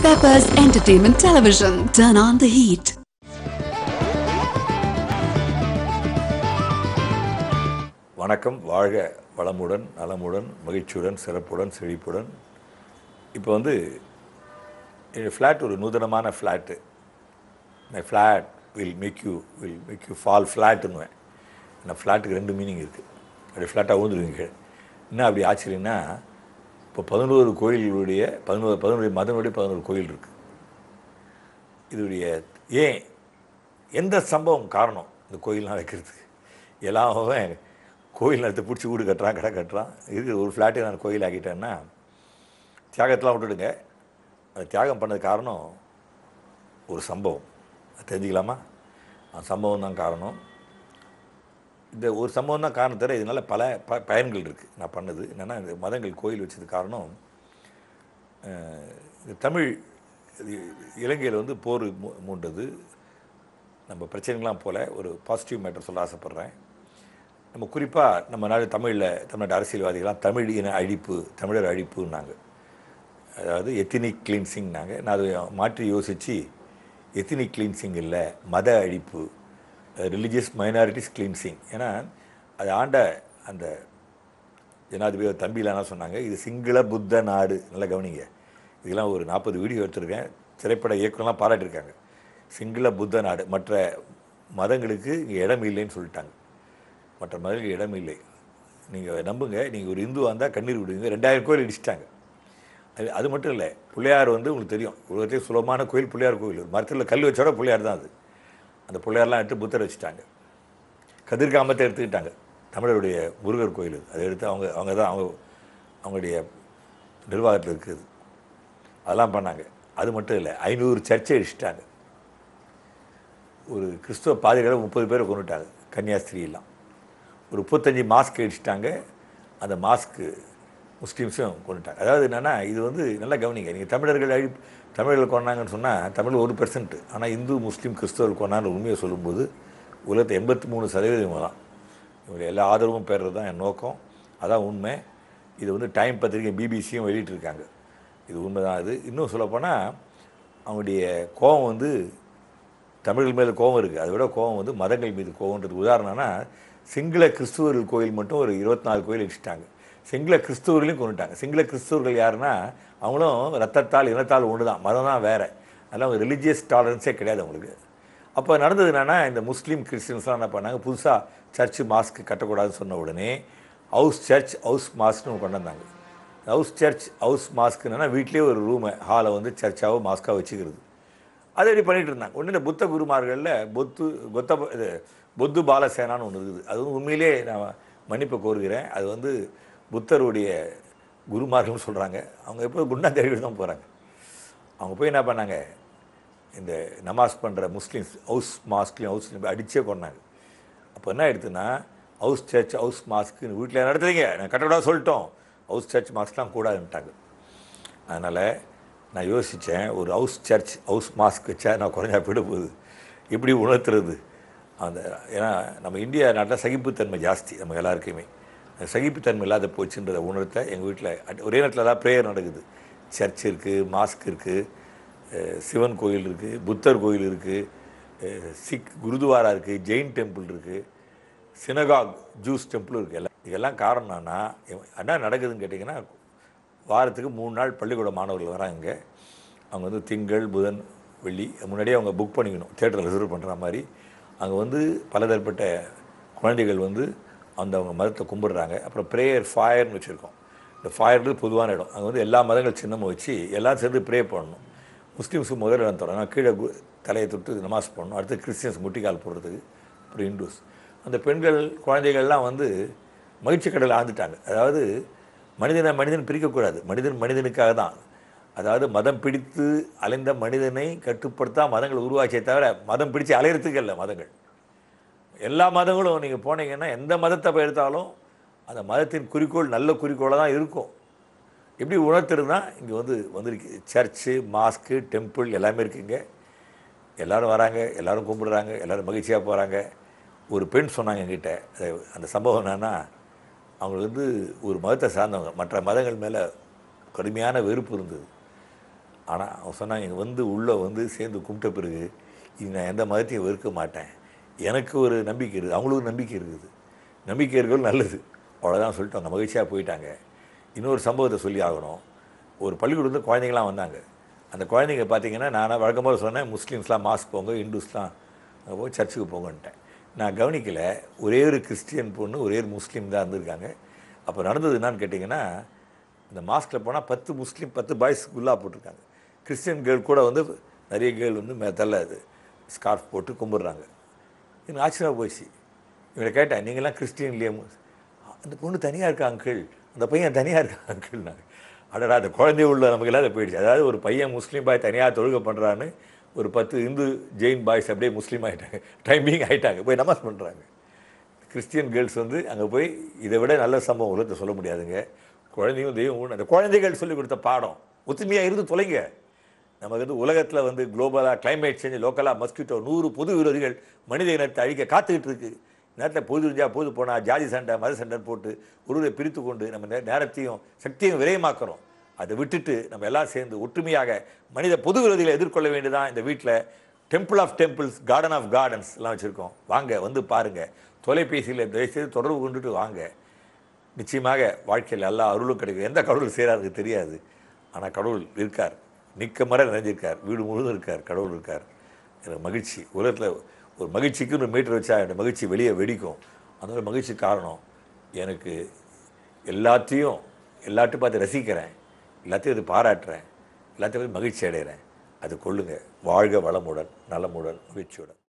Peppers Entertainment Television. Turn on the heat. வணக்கம் வாழ்க வளமுடன் நலமுடன் மகிழ்ச்சியுடன் சிறப்புடன் செழிப்புடன் இப்போ வந்து ஃப்ளாட் ஒரு நூதனமான flat my flat will make you will make you fall ஃப்ளாட்டுன்னுவேன் அந்த ஃப்ளாட்டுக்கு ரெண்டு மீனிங் இருக்குது அப்படி ஃப்ளாட்டாக ஊந்துருவீங்க என்ன அப்படி ஆச்சரியன்னா இப்போ பதினோரு கோயில்களுடைய பதினோரு பதினோரு மதனுடைய பதினோரு கோயில் இருக்குது இதுடைய ஏன் எந்த சம்பவம் காரணம் இந்த கோயில்லாம் வைக்கிறதுக்கு எல்லாம் அவன் கோயில் நடத்த பிடிச்சி வீடு கட்டுறான் கடை கட்டுறான் இருக்கிற ஒரு ஃப்ளாட்டை நான் கோயில் ஆக்கிட்டேன்னா தியாகத்தெலாம் விட்டுடுங்க அந்த தியாகம் பண்ணது காரணம் ஒரு சம்பவம் அது தெரிஞ்சுக்கலாமா அந்த சம்பவம் தான் காரணம் இந்த ஒரு சம்பவம் தான் காரணம் தவிர இதனால் பல ப பயன்கள் இருக்குது நான் பண்ணது என்னென்னா இந்த மதங்கள் கோயில் வச்சது காரணம் அஹ், இந்த தமிழ் இது இலங்கையில் வந்து போர் மூ- மூண்டது நம்ம பிரச்சனைகள்லாம் போல ஒரு பாசிட்டிவ் மேட்டர் சொல்ல ஆசைப்பட்றேன் நம்ம குறிப்பாக நம்ம நாடு தமிழில் தமிழ்நாட்டு அரசியல்வாதிகள்லாம் தமிழ் இன அழிப்பு தமிழர் அழிப்புன்னாங்க அதாவது எத்தினிக் கிளீன்சிங்னாங்க நான் அதை மாற்றி யோசித்து எத்தினிக் கிளீன்சிங் இல்லை மத அழிப்பு ரிலீஜியஸ் மைனாரிட்டிஸ் கிளீன்சிங் ஏன்னா அது ஆண்ட அந்த ஜனாதிபதி தம்பிலாம் என்ன சொன்னாங்க இது சிங்கள புத்த நாடு நல்லா கவனிங்க இதெல்லாம் ஒரு நாற்பது வீடியோ எடுத்திருக்கேன் திரைப்பட இயக்குனர்லாம் பாராட்டியிருக்காங்க சிங்கள புத்த நாடு மற்ற மதங்களுக்கு இங்கே இடம் இல்லைன்னு சொல்லிட்டாங்க மற்ற மதங்களுக்கு இடம் இல்லை நீங்கள் நம்புங்க நீங்கள் ஒரு இந்துவாக இருந்தால் கண்ணீர் விடுவீங்க ரெண்டாயிரம் கோயில் இடிச்சிட்டாங்க அது அது மட்டும் இல்லை பிள்ளையார் வந்து உங்களுக்கு தெரியும் உலகத்திலே சுலபமான கோயில் பிள்ளையார் கோயில் மரத்தில் கல் வச்சோட பிள்ளையார் தான் அது அந்த பிள்ளையார்லாம் எடுத்து புத்தர் வச்சுட்டாங்க கதிர்காமத்தை எடுத்துக்கிட்டாங்க தமிழருடைய முருகர் கோயில் அது. அதை எடுத்து அவங்க அவங்க தான் அவங்க அவங்களுடைய நிர்வாகத்தில் இருக்குது அதெல்லாம் பண்ணாங்க அது மட்டும் இல்லை ஐநூறு சர்ச்சை அடிச்சிட்டாங்க ஒரு கிறிஸ்துவ பாதிரிகளை முப்பது பேரை கொண்டுட்டாங்க கன்னியாஸ்திரியெல்லாம் ஒரு முப்பத்தஞ்சு மாஸ்க் அடிச்சிட்டாங்க அந்த மாஸ்க்கு முஸ்லீம்ஸும் கொண்டுட்டாங்க அதாவது என்னென்னா இது வந்து நல்லா கவனிங்க நீங்கள் தமிழர்கள் அழி தமிழர்கள் கொண்டாங்கன்னு சொன்னால் தமிழ் ஒரு பெர்சன்ட் ஆனால் இந்து முஸ்லீம் கிறிஸ்தவர்கள் கொண்டான்னு உண்மையை சொல்லும்போது உலகத்தை எண்பத்தி மூணு சதவீதம் தான் இவங்க எல்லா ஆதரவும் பெறுறது தான் என் நோக்கம் அதான் உண்மை இது வந்து டைம் பத்திரிகை பிபிசியும் வெளியிட்டிருக்காங்க இது உண்மை தான் அது இன்னும் சொல்லப்போனால் அவங்களுடைய கோபம் வந்து தமிழர்கள் மேலே கோபம் இருக்குது அதை விட கோபம் வந்து மதங்கள் மீது கோபம்ன்றது உதாரணம்னா சிங்கள கிறிஸ்துவர்கள் கோயில் மட்டும் ஒரு இருபத்தி நாலு கோயில் அடிச்சிட்டாங்க சிங்கள கிறிஸ்துவர்களையும் கொண்டுட்டாங்க சிங்கள கிறிஸ்துவர்கள் யாருன்னா அவங்களும் ரத்தத்தால் இனத்தால் ஒன்று தான் மதம் தான் வேறு அதெல்லாம் அவங்க ரிலீஜியஸ் டாலரன்ஸே கிடையாது அவங்களுக்கு அப்போ நடந்தது என்னென்னா இந்த முஸ்லீம் கிறிஸ்டின்ஸ்லாம் என்ன பண்ணாங்க புதுசாக சர்ச்சு மாஸ்க் கட்டக்கூடாதுன்னு சொன்ன உடனே ஹவுஸ் சர்ச் ஹவுஸ் மாஸ்க்னு கொண்டு வந்தாங்க ஹவுஸ் சர்ச் ஹவுஸ் மாஸ்க்குன்னா வீட்லேயே ஒரு ரூமை ஹாலை வந்து சர்ச்சாவோ மாஸ்க்காக வச்சுக்கிறது அதை இப்படி பண்ணிட்டு இருந்தாங்க ஒன்று இந்த புத்த குருமார்களில் பொத்து கொத்த இது பொத்து பாலசேனான்னு ஒன்று இருக்குது அது வந்து உண்மையிலே நான் மன்னிப்பு கோருகிறேன் அது வந்து புத்தருடைய குருமார்கள்னு சொல்கிறாங்க அவங்க எப்போ குண்டா தேடி தான் போகிறாங்க அவங்க போய் என்ன பண்ணாங்க இந்த நமாஸ் பண்ணுற முஸ்லீம்ஸ் ஹவுஸ் மாஸ்க்லையும் ஹவுஸ் அடிச்சே கொண்டாங்க அப்போ என்ன ஆயிடுத்துன்னா ஹவுஸ் சர்ச் ஹவுஸ் மாஸ்க்குன்னு வீட்டில் நடத்துறீங்க நான் கட்டக்கூடாது சொல்லிட்டோம் ஹவுஸ் சர்ச் மாஸ்க்லாம் கூடாதுன்ட்டாங்க அதனால் நான் யோசித்தேன் ஒரு ஹவுஸ் சர்ச் ஹவுஸ் மாஸ்க் வச்சா நான் குறைஞ்சா போயிட போகுது எப்படி உணர்த்துறது அந்த ஏன்னா நம்ம இந்தியா நாட்டில் சகிப்புத்தன்மை ஜாஸ்தி நம்ம எல்லாருக்குமே அந்த சகிப்புத்தன்மை இல்லாத போச்சுன்றதை உணர்த்த எங்கள் வீட்டில் ஒரே நேரத்தில் தான் ப்ரேயர் நடக்குது சர்ச் இருக்குது மாஸ்க் இருக்குது சிவன் கோயில் இருக்குது புத்தர் கோயில் இருக்குது சிக் குருதுவாரா இருக்குது ஜெயின் டெம்பிள் இருக்குது சினகாக் ஜூஸ் டெம்பிள் இருக்குது எல்லாம் இதெல்லாம் காரணம்னா என்ன நடக்குதுன்னு கேட்டிங்கன்னா வாரத்துக்கு மூணு நாள் பள்ளிக்கூட மாணவர்கள் வராங்க அவங்க வந்து திங்கள் புதன் வெள்ளி முன்னாடியே அவங்க புக் பண்ணிக்கணும் தேட்டரில் ரிசர்வ் பண்ணுற மாதிரி அங்கே வந்து பலதரப்பட்ட குழந்தைகள் வந்து அந்த அவங்க மதத்தை கும்பிடுறாங்க அப்புறம் ப்ரேயர் ஃபயர்னு வச்சுருக்கோம் இந்த ஃபயர்ன்றது பொதுவான இடம் அங்கே வந்து எல்லா மதங்கள் சின்னமும் வச்சு எல்லாம் சேர்ந்து ப்ரே பண்ணணும் முஸ்லீம்ஸுக்கு முதல் இடம் தரோம் நான் கீழே கு- தலையை தொட்டு நமாஸ் பண்ணணும் அடுத்து கிறிஸ்டியன்ஸ் முட்டிக்கால் போடுறதுக்கு அப்புறம் இந்துஸ் அந்த பெண்கள் குழந்தைகள்லாம் வந்து மகிழ்ச்சி கடலில் ஆழ்ந்துட்டாங்க அதாவது மனிதனை மனிதன் பிரிக்கக்கூடாது மனிதன் மனிதனுக்காக தான் அதாவது மதம் பிடித்து அலைந்த மனிதனை கட்டுப்படுத்தா மதங்கள் உருவாக்கியே தவிர மதம் பிடிச்சு அலையிறதுக்கு இல்லை மதங்கள் எல்லா மதங்களும் நீங்கள் போனீங்கன்னா எந்த மதத்தை போய் எடுத்தாலும் அந்த மதத்தின் குறிக்கோள் நல்ல குறிக்கோளாக தான் இருக்கும் எப்படி உணர்த்துறதுனா இங்கே வந்து வந்திருக்கு சர்ச்சு மாஸ்க்கு டெம்பிள் எல்லாமே இருக்குங்க எல்லாரும் வராங்க எல்லாரும் கும்பிடுறாங்க எல்லாரும் மகிழ்ச்சியாக போகிறாங்க ஒரு பெண் சொன்னாங்க என்கிட்ட அது அந்த சம்பவம் என்னன்னா அவங்களுக்கு வந்து ஒரு மதத்தை சார்ந்தவங்க மற்ற மதங்கள் மேலே கடுமையான வெறுப்பு இருந்தது ஆனால் அவன் சொன்னாங்க இங்கே வந்து உள்ளே வந்து சேர்ந்து கும்பிட்ட பிறகு இது நான் எந்த மதத்தையும் வெறுக்க மாட்டேன் எனக்கு ஒரு நம்பிக்கை இருக்குது அவங்களுக்கு நம்பிக்கை இருக்குது நம்பிக்கை இருக்கிறது நல்லது அவ்வளோதான் சொல்லிட்டு அவங்க மகிழ்ச்சியாக போயிட்டாங்க இன்னொரு சம்பவத்தை சொல்லி ஆகணும் ஒரு பள்ளிக்கூடத்தில் குழந்தைங்களாம் வந்தாங்க அந்த குழந்தைங்க பார்த்தீங்கன்னா நான் வழக்கமாக சொன்னேன் முஸ்லீம்ஸ்லாம் மாஸ்க் போங்க இந்துஸ்லாம் அங்கே போய் சர்ச்சுக்கு போங்கன்ட்டேன் நான் கவனிக்கலை ஒரே ஒரு கிறிஸ்டியன் பொண்ணு ஒரே ஒரு முஸ்லீம் தான் இருந்திருக்காங்க அப்போ நடந்தது என்னன்னு கேட்டிங்கன்னா இந்த மாஸ்கில் போனால் பத்து முஸ்லீம் பத்து பாய்ஸ் குல்லா போட்டிருக்காங்க கிறிஸ்டியன் கேர்ள் கூட வந்து நிறைய கேர்ள் வந்து மே தள்ள அது ஸ்கார்ஃப் போட்டு கும்பிட்றாங்க எனக்கு ஆச்சரியமாக போச்சு இவங்களை கேட்டேன் நீங்களாம் கிறிஸ்டியன் இல்லையா அந்த பொண்ணு தனியாக இருக்கா அங்கிள் அந்த பையன் தனியாக இருக்கா அங்கிள் நாங்கள் அடடா அந்த குழந்தை உள்ள நமக்கு இல்லாத போயிடுச்சு அதாவது ஒரு பையன் முஸ்லீம் பாய் தனியாக தொழுகை பண்ணுறான்னு ஒரு பத்து இந்து ஜெயின் பாய்ஸ் அப்படியே முஸ்லீம் ஆகிட்டாங்க டைமிங் ஆகிட்டாங்க போய் நமாஸ் பண்ணுறாங்க கிறிஸ்டியன் கேர்ள்ஸ் வந்து அங்கே போய் இதை விட நல்ல சம்பவம் உலகத்தை சொல்ல முடியாதுங்க குழந்தையும் தெய்வம் ஒன்று அந்த குழந்தைகள் சொல்லி கொடுத்த பாடம் ஒத்துமையாக இருந்து தொலைங்க நமக்கு வந்து உலகத்தில் வந்து குளோபலாக climate சேஞ்ச் லோக்கலாக மஸ்கிட்டோ நூறு பொது விரோதிகள் மனித இனத்தை அழிக்க காத்துக்கிட்டு இருக்கு நேரத்தில் பொது இருந்தால் பொது போனால் ஜாதி சண்டை மத சண்டை போட்டு ஒருவரை பிரித்து கொண்டு நம்ம நே- நேரத்தையும் சக்தியும் விரயமாக்குறோம் அதை விட்டுட்டு நம்ம எல்லாம் சேர்ந்து ஒற்றுமையாக மனித பொது விரோதிகளை எதிர்கொள்ள வேண்டியதான் இந்த வீட்டில் temple of temples garden of gardens எல்லாம் வச்சுருக்கோம் வாங்க வந்து பாருங்கள் தொலைபேசியில் தயவுசெய்து தொடர்பு கொண்டுட்டு வாங்க நிச்சயமாக வாழ்க்கையில் எல்லா அருளும் கிடைக்கும் எந்த கடவுள் செய்கிறாருக்கு தெரியாது ஆனால் கடவுள் இருக்கார் நிற்க மர நிறைஞ்சிருக்கார் வீடு முழுதும் இருக்கார் கடவுள் இருக்கார் எனக்கு மகிழ்ச்சி உலகத்தில் ஒரு மகிழ்ச்சிக்கு ஒரு மீட்டர் வச்சா என்னோட மகிழ்ச்சி வெளியே வெடிக்கும் அந்த ஒரு மகிழ்ச்சி காரணம் எனக்கு எல்லாத்தையும் எல்லாத்தையும் பார்த்து ரசிக்கிறேன் எல்லாத்தையும் அது பாராட்டுறேன் எல்லாத்தையும் பார்த்து மகிழ்ச்சி அடைகிறேன் அது கொள்ளுங்க வாழ்க வளமுடன் நலமுடன் மகிழ்ச்சியுடன்